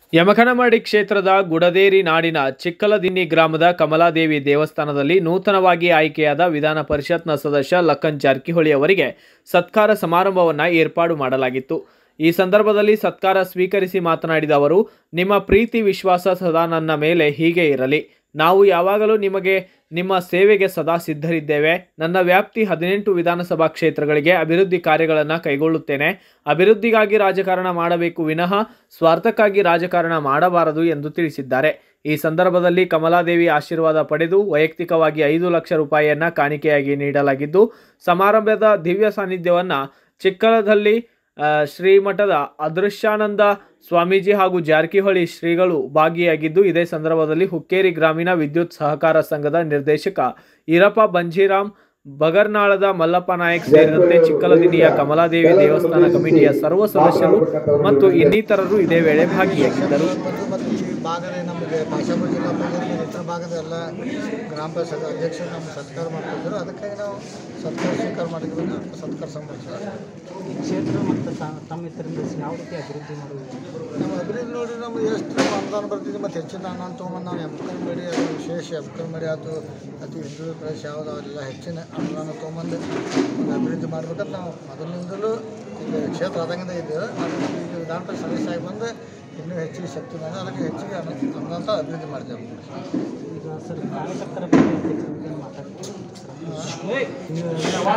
ಯಮಕನಮರಡಿ ಕ್ಷೇತ್ರದ ಗುಡದೇರಿ ನಾಡಿನ ಚಿಕ್ಕಲದಿನ್ನಿ ಗ್ರಾಮದ ಕಮಲಾದೇವಿ ದೇವಸ್ಥಾನದಲ್ಲಿ ನೂತನವಾಗಿ ಆಯ್ಕೆಯಾದ ವಿಧಾನ ಪರಿಷತ್ನ ಸದಸ್ಯ ಲಕ್ಕನ್ ಜಾರಕಿಹೊಳಿ ಅವರಿಗೆ ಸತ್ಕಾರ ಸಮಾರಂಭವನ್ನು ಏರ್ಪಾಡು ಮಾಡಲಾಗಿತ್ತು ಈ ಸಂದರ್ಭದಲ್ಲಿ ಸತ್ಕಾರ ಸ್ವೀಕರಿಸಿ ಮಾತನಾಡಿದ ಅವರು ನಿಮ್ಮ ಪ್ರೀತಿ ವಿಶ್ವಾಸ ಸದಾ ನನ್ನ ಮೇಲೆ ಹೀಗೆ ಇರಲಿ ನಾವು ಯಾವಾಗಲೂ ನಿಮಗೆ ನಿಮ್ಮ ಸೇವೆಗೆ ಸದಾ ಸಿದ್ಧರಿದ್ದೇವೆ ನನ್ನ ವ್ಯಾಪ್ತಿ ಹದಿನೆಂಟು ವಿಧಾನಸಭಾ ಕ್ಷೇತ್ರಗಳಿಗೆ ಅಭಿವೃದ್ಧಿ ಕಾರ್ಯಗಳನ್ನು ಕೈಗೊಳ್ಳುತ್ತೇನೆ ಅಭಿವೃದ್ಧಿಗಾಗಿ ರಾಜಕಾರಣ ಮಾಡಬೇಕು ವಿನಃ ಸ್ವಾರ್ಥಕ್ಕಾಗಿ ರಾಜಕಾರಣ ಮಾಡಬಾರದು ಎಂದು ತಿಳಿಸಿದ್ದಾರೆ ಈ ಸಂದರ್ಭದಲ್ಲಿ ಕಮಲಾದೇವಿ ಆಶೀರ್ವಾದ ಪಡೆದು ವೈಯಕ್ತಿಕವಾಗಿ ಐದು ಲಕ್ಷ ರೂಪಾಯಿಯನ್ನ ಕಾಣಿಕೆಯಾಗಿ ನೀಡಲಾಗಿದ್ದು ಸಮಾರಂಭದ ದಿವ್ಯ ಸಾನ್ನಿಧ್ಯವನ್ನು ಚಿಕ್ಕಲದಲ್ಲಿ ಆ, ಶ್ರೀಮಠದ ಅದೃಶ್ಯಾನಂದ ಸ್ವಾಮೀಜಿ ಹಾಗೂ ಜಾರಕಿಹೊಳಿ ಶ್ರೀಗಳು ಭಾಗಿಯಾಗಿದ್ದು ಇದೇ ಸಂದರ್ಭದಲ್ಲಿ ಹುಕ್ಕೇರಿ ಗ್ರಾಮೀಣ ವಿದ್ಯುತ್ ಸಹಕಾರ ಸಂಘದ ನಿರ್ದೇಶಕ ಈರಪ್ಪ ಬಂಜೀರಾಮ್ ಬಗರ್ನಾಳದ ಮಲ್ಲಪ್ಪ ನಾಯಕ್ ಸೇರಿದಂತೆ ಚಿಕ್ಕಲದಿನಿಯ ಕಮಲಾದೇವಿ ದೇವಸ್ಥಾನ ಕಮಿಟಿಯ ಸರ್ವ ಸದಸ್ಯರು ಮತ್ತು ಇನ್ನಿತರರು ಇದೇ ವೇಳೆ ಭಾಗಿಯಾಗಿದ್ದರು ಮತ್ತು ಈ ಭಾಗದ ನಮಗೆ ಕಾಶಾಪುರ ಜಿಲ್ಲಾ ಪಂಚಾಯತ್ ಇತರ ಭಾಗದ ಎಲ್ಲ ಗ್ರಾಮ ಪಂಚಾಯತ್ ಅಧ್ಯಕ್ಷರು ನಮ್ಮ ಸತ್ಕಾರ ಮಾಡ್ತಿದ್ರು ಅದಕ್ಕಾಗಿ ನಾವು ಸತ್ಕಾರ ಸ್ವೀಕಾರ ಮಾಡಿದ್ವಿ ಸತ್ಕಾರ ಸಂಬಂಧಿಸಿದ ಈ ಕ್ಷೇತ್ರ ಮತ್ತು ತ- ತಮ್ಮ ಇದರಿಂದ ಯಾವ ರೀತಿ ಅಭಿವೃದ್ಧಿ ಮಾಡುವುದು ನಮ್ಮ ಅಭಿವೃದ್ಧಿ ನೋಡಿ ನಮ್ಗೆ ಎಷ್ಟು ಅನುದಾನ ಬರ್ತಿದ್ವಿ ಮತ್ತು ಹೆಚ್ಚಿನ ಅನುದಾನ ತೊಗೊಂಬಂದು ನಾವು ಎಮ್ಕಲ್ ಮಾಡಿ ಅದು ವಿಶೇಷ ಎಮ್ಕಲ್ ಮಾಡಿ ಆಯ್ತು ಅತಿ ಹಿಂದುಳಿದ ಪ್ರದೇಶ ಯಾವುದು ಅವೆಲ್ಲ ಹೆಚ್ಚಿನ ಅನುದಾನ ತೊಗೊಂಬಂದು ಒಂದು ಅಭಿವೃದ್ಧಿ ಮಾಡ್ಬೇಕಂತ ನಾವು ಮೊದಲಿನಿಂದಲೂ ಈಗ ಕ್ಷೇತ್ರ ಆದಂಗಿಂದ ಇದ್ದೇವೆ ಅದನ್ನು ಈಗ ವಿಧಾನ ಪರಿಷತ್ ಸದಸ್ಯ ಆಗಿ ಬಂದು ಇನ್ನೂ ಹೆಚ್ಚಿಗೆ ಶಕ್ತಿ ಬಂದು ಅದಕ್ಕೆ ಹೆಚ್ಚಿಗೆ ಅನು ಅನುದಾನ ಅಭಿವೃದ್ಧಿ ಮಾಡ್ತೇವೆ ಈಗ ಸರ್ ಕಾರ್ಯಕರ್ತರ ಬಗ್ಗೆ ಏನು ಮಾತಾಡ್ತೀವಿ ನೀವು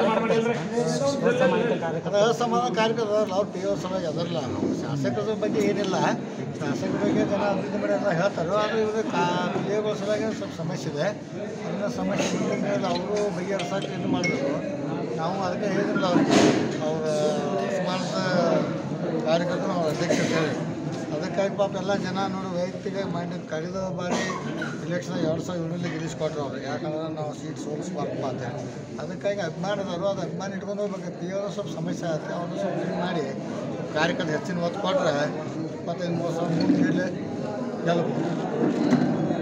ಅಸಮಾನಿತ ಕಾರ್ಯಕರ್ತ ಅದು ಅಸಮಾಧಾನ ಕಾರ್ಯಕರ್ತರು ಅವ್ರು ಪಿ ಓ ಸಲುವಾಗಿ ಅದರಲ್ಲ ಶಾಸಕರ ಬಗ್ಗೆ ಏನಿಲ್ಲ ಶಾಸಕರ ಬಗ್ಗೆ ಜನ ಅಭಿವೃದ್ಧಿ ಮಾಡಿ ಎಲ್ಲ ಹೇಳ್ತಾರೆ ಆದರೆ ಇವರು ಕಾ ಪಿ ಎಗಳ ಸಲುವಾಗಿ ಸ್ವಲ್ಪ ಸಮಸ್ಯೆ ಇದೆ ಅದನ್ನ ಸಮಸ್ಯೆ ಮುಂದಿನ ಮೇಲೆ ಅವರು ಬಗೆಹರಿಸೋಕೆ ಇದು ಮಾಡಬೇಕು ನಾವು ಅದಕ್ಕೆ ಹೇಳಿದ್ರಲ್ಲ ಅವ್ರಿಗೆ ಅವರ ಅಸಮಾನತ ಕಾರ್ಯಕರ್ತರು ಅವ್ರ ಅಧ್ಯಕ್ಷ ಹೇಳಿ ಅದಕ್ಕಾಗಿ ಪಾಪ ಎಲ್ಲ ಜನ ನೋಡಿ ವೈಯಕ್ತಿಕ ಮಾಡಿ ಕಳೆದ ಬಾರಿ ಇಲೆಕ್ಷನ್ ಎರಡು ಸಾವಿರದ ಏಳರಲ್ಲಿ ಗೆಲ್ಲಿಸ್ಕೊಟ್ರು ಅವ್ರು ಯಾಕಂದ್ರೆ ನಾವು ಸೀಟ್ ಸೋಲಿಸ್ಬಾರ್ದು ಅಂತ ಹೇಳಿ. ಅದಕ್ಕಾಗಿ ಅಭಿಮಾನದವರು ಅದು ಅಭಿಮಾನ ಇಟ್ಕೊಂಡು ಹೋಗ್ಬೇಕು ಪಿ ಅವರು ಸ್ವಲ್ಪ ಸಮಸ್ಯೆ ಆಗುತ್ತೆ ಅವ್ರನ್ನ ಸ್ವಲ್ಪ ಇದು ಮಾಡಿ ಕಾರ್ಯಕರ್ತ ಹೆಚ್ಚಿನ ಒತ್ತು ಕೊಟ್ಟರೆ ಇಪ್ಪತ್ತೈದು ಮೂವತ್ತು ಸಾವಿರ ಮುಂದೆ ಗೆಲ್ಲಬಹುದು